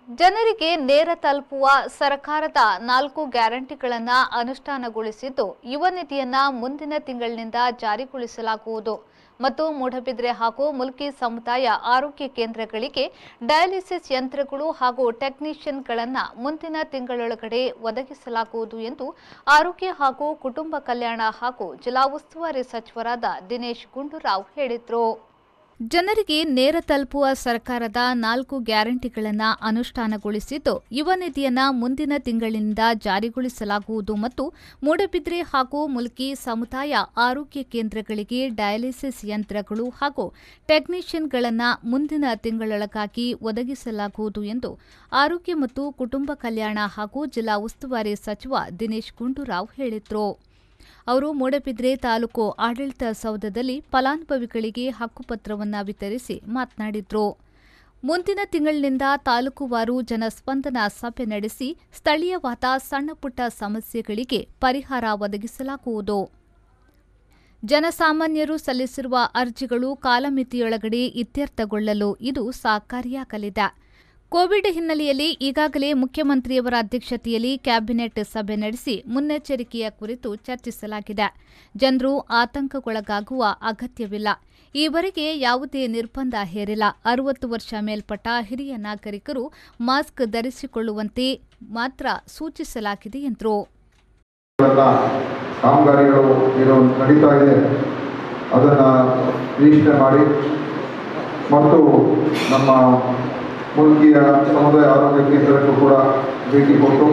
ಜನರಿಗೆ ನೇರ ತಲುಪುವ ಸರ್ಕಾರದ ನಾಲ್ಕು ಗ್ಯಾರಂಟಿಗಳನ್ನು ಅನುಷ್ಠಾನಗೊಳಿಸಿದ್ದು ಯುವ ನಿಧಿಯನ್ನ ಮುಂದಿನ ತಿಂಗಳಿನಿಂದ ಜಾರಿಗೊಳಿಸಲಾಗುವುದು ಮತ್ತು ಮೂಡಬಿದ್ರೆ ಹಾಗೂ ಮುಲ್ಕಿ ಸಮುದಾಯ ಆರೋಗ್ಯ ಕೇಂದ್ರಗಳಿಗೆ ಡಯಾಲಿಸಿಸ್ ಯಂತ್ರಗಳು ಹಾಗೂ ಟೆಕ್ನಿಷಿಯನ್ಗಳನ್ನು ಮುಂದಿನ ತಿಂಗಳೊಳಗಡೆ ಒದಗಿಸಲಾಗುವುದು ಎಂದು ಆರೋಗ್ಯ ಹಾಗೂ ಕುಟುಂಬ ಕಲ್ಯಾಣ ಹಾಗೂ ಜಿಲ್ಲಾ ಉಸ್ತುವಾರಿ ಸಚಿವರಾದ ದಿನೇಶ್ ಗುಂಡೂರಾವ್ ಹೇಳಿದರು ಜನರಿಗೆ ನೇರ ತಲುಪುವ ಸರ್ಕಾರದ ನಾಲ್ಕು ಗ್ಯಾರಂಟಿಗಳನ್ನು ಅನುಷ್ಠಾನಗೊಳಿಸಿದ್ದು ಯುವ ನಿಧಿಯನ್ನ ಮುಂದಿನ ತಿಂಗಳಿನಿಂದ ಜಾರಿಗೊಳಿಸಲಾಗುವುದು ಮತ್ತು ಮೂಡಬಿದ್ರೆ ಹಾಗೂ ಮುಲ್ಕಿ ಸಮುದಾಯ ಆರೋಗ್ಯ ಕೇಂದ್ರಗಳಿಗೆ ಡಯಾಲಿಸಿಸ್ ಯಂತ್ರಗಳು ಹಾಗೂ ಟೆಕ್ನಿಷಿಯನ್ಗಳನ್ನು ಮುಂದಿನ ತಿಂಗಳೊಳಗಾಗಿ ಒದಗಿಸಲಾಗುವುದು ಎಂದು ಆರೋಗ್ಯ ಮತ್ತು ಕುಟುಂಬ ಕಲ್ಯಾಣ ಹಾಗೂ ಜಿಲ್ಲಾ ಉಸ್ತುವಾರಿ ಸಚಿವ ದಿನೇಶ್ ಗುಂಡೂರಾವ್ ಹೇಳಿದರು ಅವರು ಮೂಡಬಿದ್ರೆ ತಾಲೂಕು ಆಡಳಿತ ಸೌಧದಲ್ಲಿ ಫಲಾನುಭವಿಗಳಿಗೆ ಹಕ್ಕುಪತ್ರವನ್ನು ವಿತರಿಸಿ ಮಾತನಾಡಿದರು ಮುಂದಿನ ತಿಂಗಳಿನಿಂದ ತಾಲೂಕುವಾರು ಜನಸ್ಪಂದನ ಸಭೆ ನಡೆಸಿ ಸ್ಥಳೀಯವಾದ ಸಣ್ಣಪುಟ್ಟ ಸಮಸ್ಯೆಗಳಿಗೆ ಪರಿಹಾರ ಒದಗಿಸಲಾಗುವುದು ಜನಸಾಮಾನ್ಯರು ಸಲ್ಲಿಸಿರುವ ಅರ್ಜಿಗಳು ಕಾಲಮಿತಿಯೊಳಗಡೆ ಇತ್ಯರ್ಥಗೊಳ್ಳಲು ಇದು ಸಹಕಾರಿಯಾಗಲಿದೆ ಕೋವಿಡ್ ಹಿನ್ನೆಲೆಯಲ್ಲಿ ಈಗಾಗಲೇ ಮುಖ್ಯಮಂತ್ರಿಯವರ ಅಧ್ಯಕ್ಷತೆಯಲ್ಲಿ ಕ್ಯಾಬಿನೆಟ್ ಸಭೆ ನಡೆಸಿ ಮುನ್ನೆಚ್ಚರಿಕೆಯ ಕುರಿತು ಚರ್ಚಿಸಲಾಗಿದೆ ಜನರು ಆತಂಕಕ್ಕೊಳಗಾಗುವ ಅಗತ್ಯವಿಲ್ಲ ಈವರೆಗೆ ಯಾವುದೇ ನಿರ್ಬಂಧ ಹೇರಿಲ್ಲ ಅರವತ್ತು ವರ್ಷ ಮೇಲ್ಪಟ್ಟ ಹಿರಿಯ ನಾಗರಿಕರು ಮಾಸ್ಕ್ ಧರಿಸಿಕೊಳ್ಳುವಂತೆ ಮಾತ್ರ ಸೂಚಿಸಲಾಗಿದೆ ಎಂದರು ಗಳನ್ನ ಕಾಮಗಾರಿಗಳು ಏನು ನಡೀತಾ ಇದೆ ಅದನ್ನು ವೀಕ್ಷಣೆ ಮಾಡಿ ಮತ್ತು ನಮ್ಮ ಮುಲ್ಕಿಯ ಸಮುದಾಯ ಆರೋಗ್ಯ ಕೇಂದ್ರಕ್ಕೂ ಕೂಡ ಭೇಟಿ ಕೊಟ್ಟು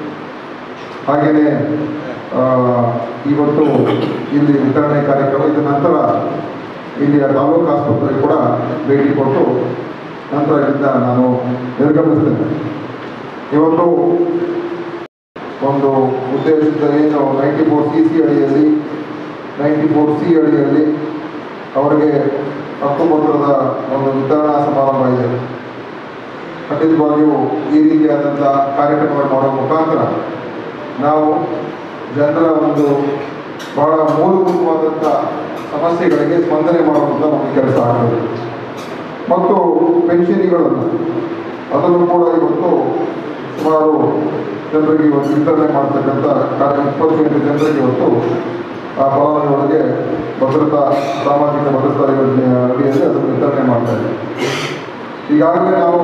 ಹಾಗೆಯೇ ಆ, ಇವತ್ತು ಇಲ್ಲಿ ವಿತರಣೆ ಕಾರ್ಯಕ್ರಮ ಇದ ನಂತರ ಇಲ್ಲಿಯ ತಾಲೂಕು ಆಸ್ಪತ್ರೆಗೆ ಕೂಡ ಭೇಟಿ ಕೊಟ್ಟು ನಂತರ ಇಲ್ಲಿಂದ ನಾನು ನಿರ್ಗಮಿಸ್ತೇನೆ ಇವತ್ತು ಒಂದು ಉದ್ದೇಶದ ಏನು ನೈಂಟಿ ಫೋರ್ ಸಿ ಸಿ ಅಡಿಯಲ್ಲಿ ನೈಂಟಿ ಫೋರ್ ಸಿ ಅಡಿಯಲ್ಲಿ ಅವರಿಗೆ ಹಕ್ಕುಪತ್ರದ ಒಂದು ವಿತರಣಾ ಸಮಾರಂಭ ಇದೆ ಖಂಡಿತವಾಗಿಯೂ ಈ ರೀತಿಯಾದಂಥ ಕಾರ್ಯಕ್ರಮಗಳು ಮಾಡುವ ಮುಖಾಂತರ ನಾವು ಜನರ ಒಂದು ಬಹಳ ಮೂಲಭೂತವಾದಂಥ ಸಮಸ್ಯೆಗಳಿಗೆ ಸ್ಪಂದನೆ ಮಾಡುವಂಥ ಒಂದು ಕೆಲಸ ಆಗ್ತದೆ ಮತ್ತು ಪೆನ್ಷನಿಗಳನ್ನು ಅದನ್ನು ಕೂಡ ಇವತ್ತು ಸುಮಾರು ಜನರಿಗೆ ಇವತ್ತು ವಿತರಣೆ ಮಾಡ್ತಕ್ಕಂಥ ಕಾರ್ಯ ಇಪ್ಪತ್ತೆಂಟು ಜನರಿಗೆ ಇವತ್ತು ಆ ಫಲಾನುಭವಿಗಳಿಗೆ ಭದ್ರತಾ ಸಾಮಾಜಿಕ ಭದ್ರತಾ ಯೋಜನೆಯ ಅಡಿಯಲ್ಲಿ ಅದನ್ನು ವಿತರಣೆ ಮಾಡ್ತಾ ಇದ್ದೀವಿ ಈಗಾಗಲೇ ನಾವು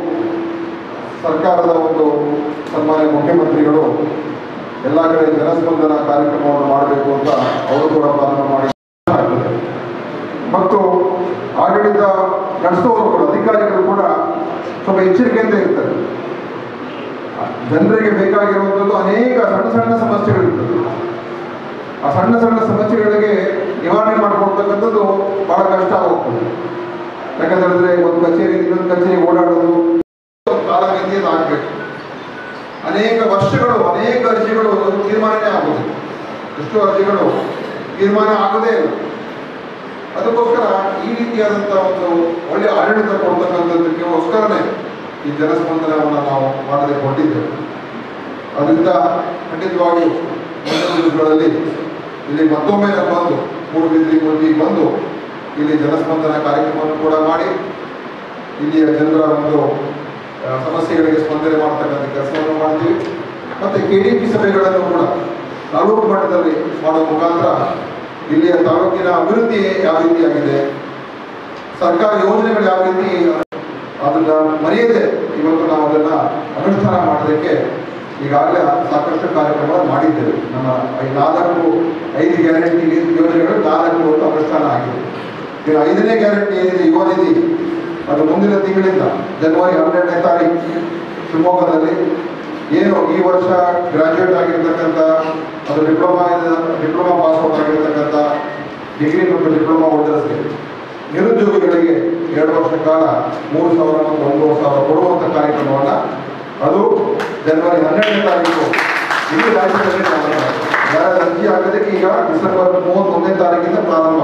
ಸರ್ಕಾರದ ಒಂದು ಸನ್ಮಾನ್ಯ ಮುಖ್ಯಮಂತ್ರಿಗಳು ಎಲ್ಲ ಕಡೆ ಜನಸ್ಪಂದನ ಕಾರ್ಯಕ್ರಮವನ್ನು ಮಾಡಬೇಕು ಅಂತ ಅವರು ಕೂಡ ಪ್ರಾರಂಭ ಮಾಡಿ ಮತ್ತು ಆಡಳಿತ ನಡೆಸುವವರು ಕೂಡ ಅಧಿಕಾರಿಗಳು ಕೂಡ ಸ್ವಲ್ಪ ಎಚ್ಚರಿಕೆಯಿಂದ ಇರ್ತಾರೆ ಜನರಿಗೆ ಬೇಕಾಗಿರುವಂಥದ್ದು ಅನೇಕ ಸಣ್ಣ ಸಣ್ಣ ಸಮಸ್ಯೆಗಳಿರ್ತದೆ ಆ ಸಣ್ಣ ಸಣ್ಣ ಸಮಸ್ಯೆಗಳಿಗೆ ನಿವಾರಣೆ ಮಾಡಿಕೊಡ್ತಕ್ಕಂಥದ್ದು ಬಹಳ ಕಷ್ಟ ಆಗೋಗ್ತದೆ ಯಾಕಂತ ಹೇಳಿದ್ರೆ ಒಂದು ಕಚೇರಿ ಇನ್ನೊಂದು ಕಚೇರಿ ಓಡಾಡೋದು ಕಾಲಮಿತಿಯನ್ನು ಆಗಬೇಕು ಅನೇಕ ವರ್ಷಗಳು ಅನೇಕ ಅರ್ಜಿಗಳು ತೀರ್ಮಾನನೇ ಆಗೋದಿಲ್ಲ ಎಷ್ಟೋ ಅರ್ಜಿಗಳು ತೀರ್ಮಾನ ಆಗೋದೇ ಇಲ್ಲ ಅದಕ್ಕೋಸ್ಕರ ಈ ರೀತಿಯಾದಂಥ ಒಂದು ಒಳ್ಳೆಯ ಆಡಳಿತ ಕೊಡ್ತಕ್ಕಂಥದ್ದಕ್ಕೋಸ್ಕರನೇ ಈ ಜನಸ್ಪಂದನವನ್ನು ನಾವು ಮಾಡದೆ ಕೊಟ್ಟಿದ್ದೇವೆ ಅದರಿಂದ ಖಂಡಿತವಾಗಿ ಮುಂದಿನ ದಿವಸಗಳಲ್ಲಿ ಇಲ್ಲಿ ಮತ್ತೊಮ್ಮೆ ನಾವು ಬಂದು ಮೂಡುಬಿದ್ರಿ ಮುಲ್ಕಿಗೆ ಬಂದು ಇಲ್ಲಿ ಜನಸ್ಪಂದನ ಕಾರ್ಯಕ್ರಮವನ್ನು ಕೂಡ ಮಾಡಿ ಇಲ್ಲಿಯ ಜನರ ಒಂದು ಆ, ಸಮಸ್ಯೆಗಳಿಗೆ ಸ್ಪಂದನೆ ಮಾಡ್ತಕ್ಕಂಥ ಕೆಲಸವನ್ನು ಮಾಡ್ತೀವಿ ಮತ್ತು ಕೆ ಡಿ ಪಿ ಸಭೆಗಳನ್ನು ಕೂಡ ತಾಲೂಕು ಮಟ್ಟದಲ್ಲಿ ಮಾಡುವ ಮುಖಾಂತರ ಇಲ್ಲಿಯ ತಾಲೂಕಿನ ಅಭಿವೃದ್ಧಿ ಯಾವ ರೀತಿಯಾಗಿದೆ ಸರ್ಕಾರ ಯೋಜನೆಗಳು ಯಾವ ರೀತಿ ಅದನ್ನ ಮರೆಯದೆ ಇವತ್ತು ನಾವು ಅದನ್ನ ಅನುಷ್ಠಾನ ಮಾಡೋದಕ್ಕೆ ಈಗಾಗಲೇ ಸಾಕಷ್ಟು ಕಾರ್ಯಕ್ರಮಗಳನ್ನು ಮಾಡಿದ್ದೇವೆ ನಮ್ಮ ಈ ನಾಲ್ಕು ಐದು ಗ್ಯಾರಂಟಿ ಯೋಜನೆಗಳು ನಾಲ್ಕು ಇವತ್ತು ಅನುಷ್ಠಾನ ಆಗಿದೆ ಇನ್ನು ಐದನೇ ಗ್ಯಾರಂಟಿ ಏನಿದೆ ಯುವ ನಿಧಿ ಅದು ಮುಂದಿನ ತಿಂಗಳಿಂದ ಜನವರಿ ಹನ್ನೆರಡನೇ ತಾರೀಕು ಶಿವಮೊಗ್ಗದಲ್ಲಿ ಏನು ಈ ವರ್ಷ ಗ್ರಾಜ್ಯುಯೇಟ್ ಆಗಿರ್ತಕ್ಕಂಥ ಅದು ಡಿಪ್ಲೊಮಾ ಡಿಪ್ಲೊಮಾ ಪಾಸ್ಔಟ್ ಆಗಿರ್ತಕ್ಕಂಥ ಡಿಗ್ರಿ ಮತ್ತು ಡಿಪ್ಲೊಮಾ ಹೋಲ್ಡರ್ಸ್ಗೆ ನಿರುದ್ಯೋಗಿಗಳಿಗೆ ಎರಡು ವರ್ಷ ಕಾಲ ಮೂರು ಸಾವಿರ ಮತ್ತು ಒಂದೂವರೆ ಸಾವಿರ ಕೊಡುವಂಥ ಕಾರ್ಯಕ್ರಮವನ್ನು ಅದು ಜನವರಿ ಹನ್ನೆರಡನೇ ತಾರೀಕು ಇಡೀ ರಾಜ್ಯದಲ್ಲಿ ಪ್ರಾರಂಭ ಆಗಿದೆ. ಯಾರ ಅರ್ಜಿ ಆಗೋದಕ್ಕೆ ಈಗ ಡಿಸೆಂಬರ್ ಮೂವತ್ತೊಂದನೇ ತಾರೀಕಿಂದ ಪ್ರಾರಂಭ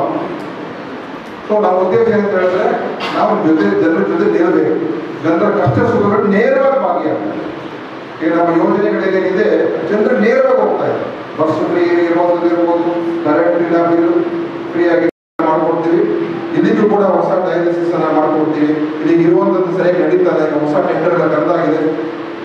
ಸೊ ನಮ್ಮ ಉದ್ದೇಶ ಏನಂತ ಹೇಳಿದ್ರೆ ನಾವು ಜೊತೆ ಜನರ ಜೊತೆ ನಿಲ್ಲಬೇಕು ಜನರ ಕಷ್ಟ ಸುಖಗಳು ನೇರವಾಗಿ ಭಾಗಿಯಾಗಬೇಕು ಈಗ ನಮ್ಮ ಯೋಜನೆಗಳೇನಿದೆ ಜನರು ನೇರವಾಗಿ ಹೋಗ್ತಾ ಇದೆ ಬಸ್ ಫ್ರೀ ಇರುವಂಥದ್ದು ಇರ್ಬೋದು ಕರೆಂಟ್ ಇಲ್ಲ ಬಿಲ್ ಫ್ರೀಯಾಗಿ ಮಾಡ್ಕೊಡ್ತೀವಿ ಇಲ್ಲಿಗೂ ಕೂಡ ಹೊಸ ಡಯಾಲಿಸಿಸ್ ಅನ್ನ ಮಾಡ್ಕೊಡ್ತೀವಿ ಇಲ್ಲಿ ಇರುವಂಥದ್ದು ಸರಿಯಾಗಿ ನಡೀತಾ ಇದೆ ಈಗ ಹೊಸ ಟೆಂಡರ್ ಎಲ್ಲ ಕರೆದಾಗಿದೆ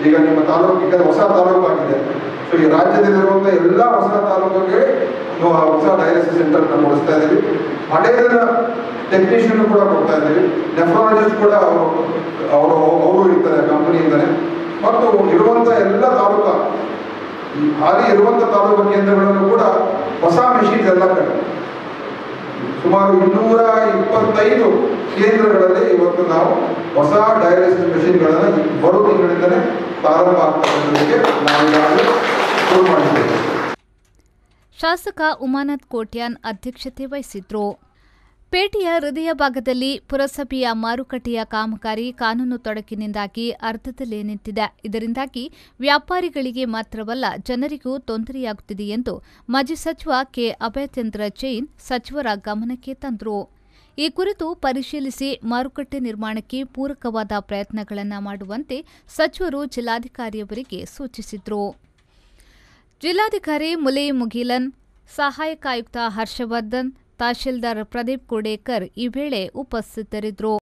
ಈಗ ನಿಮ್ಮ ತಾಲೂಕು ಈಗ ಹೊಸ ತಾಲೂಕು ಆಗಿದೆ ಸೊ ಈ ರಾಜ್ಯದಲ್ಲಿರುವಂಥ ಎಲ್ಲ ಹೊಸ ತಾಲೂಕಿಗೆ ನಾವು ಆ ಹೊಸ ಡಯಾಲಿಸಿಸ್ ಸೆಂಟರ್ನ ಕೊಡಿಸ್ತಾ ಇದ್ದೀವಿ ಹಳೇದನ್ನ ಟೆಕ್ನಿಷಿಯನ್ ಕೂಡ ಕೊಡ್ತಾ ಇದ್ದೀವಿ ನೆಫ್ರಾಲಜಿಸ್ಟ್ ಕೂಡ ಅವರು ಅವರು ಅವರು ಇರ್ತಾರೆ ಕಂಪನಿಯಿಂದಲೇ ಮತ್ತು ಇರುವಂಥ ಎಲ್ಲ ತಾಲೂಕ ಈ ಹಾಲಿ ಇರುವಂಥ ತಾಲೂಕು ಕೇಂದ್ರಗಳನ್ನು ಕೂಡ ಹೊಸ ಮೆಷಿನ್ಸ್ ಎಲ್ಲ ಕಡೆ ಸುಮಾರು ಇನ್ನೂರ ಇಪ್ಪತ್ತೈದು ಕೇಂದ್ರಗಳಲ್ಲಿ ಇವತ್ತು ನಾವು ಹೊಸ ಡಯಾಲಿಸಿಸ್ ಮೆಷಿನ್ಗಳನ್ನು ಬರೋ ತಿಂಗಳಿಂದಲೇ ಪ್ರಾರಂಭ ಆಗ್ತಕ್ಕಂಥದಕ್ಕೆ ನಾವು ಈಗಾಗಲೇ ಶುರು ಮಾಡಿದ್ದೇವೆ ಶಾಸಕ ಉಮಾನತ್ ಕೋಟ್ಯಾನ್ ಅಧ್ಯಕ್ಷತೆ ವಹಿಸಿದ್ರು ಪೇಟೆಯ ಹೃದಯ ಭಾಗದಲ್ಲಿ ಪುರಸಭೆಯ ಮಾರುಕಟ್ಟೆಯ ಕಾಮಗಾರಿ ಕಾನೂನು ತೊಡಕಿನಿಂದಾಗಿ ಅರ್ಧದಲ್ಲೇ ನಿಂತಿದೆ ಇದರಿಂದಾಗಿ ವ್ಯಾಪಾರಿಗಳಿಗೆ ಮಾತ್ರವಲ್ಲ ಜನರಿಗೂ ತೊಂದರೆಯಾಗುತ್ತಿದೆ ಎಂದು ಮಾಜಿ ಸಚಿವ ಕೆ ಅಭಯಚಂದ್ರ ಜೈನ್ ಸಚಿವರ ಗಮನಕ್ಕೆ ತಂದರು ಈ ಕುರಿತು ಪರಿಶೀಲಿಸಿ ಮಾರುಕಟ್ಟೆ ನಿರ್ಮಾಣಕ್ಕೆ ಪೂರಕವಾದ ಪ್ರಯತ್ನಗಳನ್ನು ಮಾಡುವಂತೆ ಸಚಿವರು ಜಿಲ್ಲಾಧಿಕಾರಿಯವರಿಗೆ ಸೂಚಿಸಿದರು ಜಿಲ್ಲಾಧಿಕಾರಿ ಮುಲೈ ಮುಗಿಲನ್ ಸಹಾಯಕ ಆಯುಕ್ತ ಹರ್ಷವರ್ಧನ್ ತಹಶೀಲ್ದಾರ್ ಪ್ರದೀಪ್ ಕೋಡೇಕರ್ ಈ ವೇಳೆ ಉಪಸ್ಥಿತರಿದ್ದರು